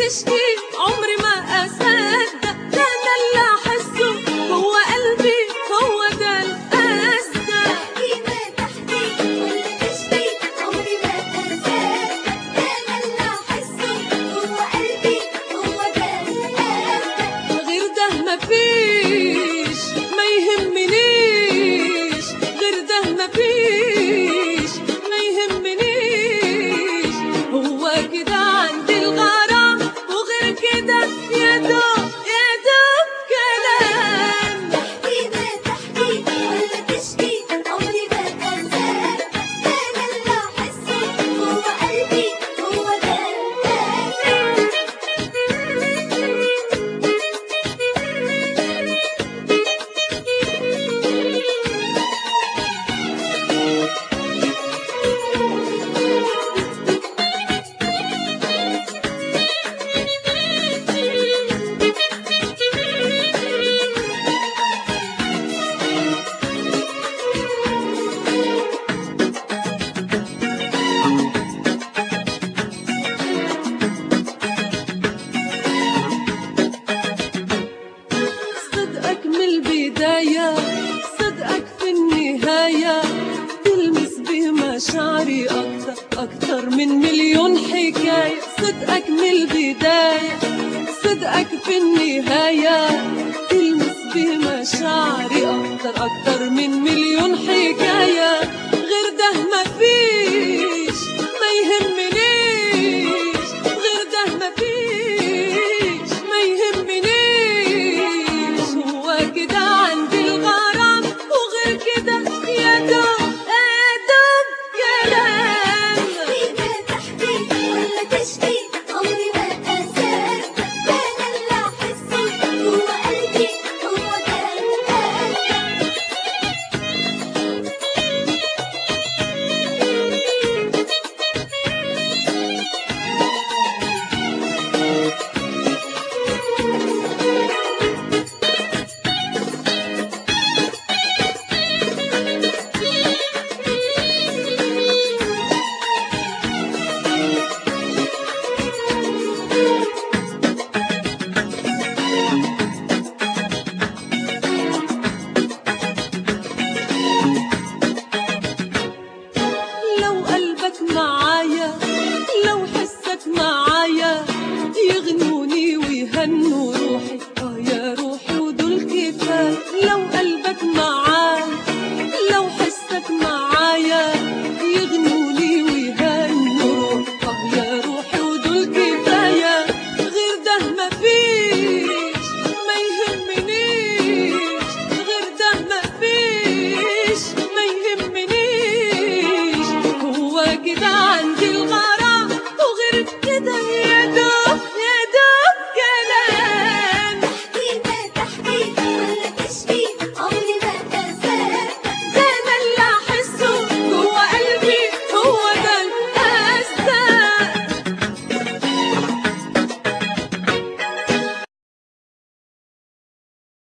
تشكي عمري ما أصدق ده أنا اللي أحسه هو قلبي هو ده الأصدق تحكي ما تحكي ولا تشكي عمري ما أصدق أنا اللي أحسه هو قلبي هو ده الأصدق غير ده مفيش ما يهمنيش غير ده مفيش ما يهمنيش هو كده عندي الغرام وغير كده يا دوب يا دوب كلام تحكي ما تحكي ولا تشكي عمري ما أصدق أنا اللي أحسه هو قلبي هو ده صدقك من البداية صدقك في النهاية تلمس بمشاعري أكتر أكتر من مليون حكاية صدقك من البداية صدقك في النهاية تلمس بمشاعري أكتر أكتر من مليون حكاية غير ده مفيش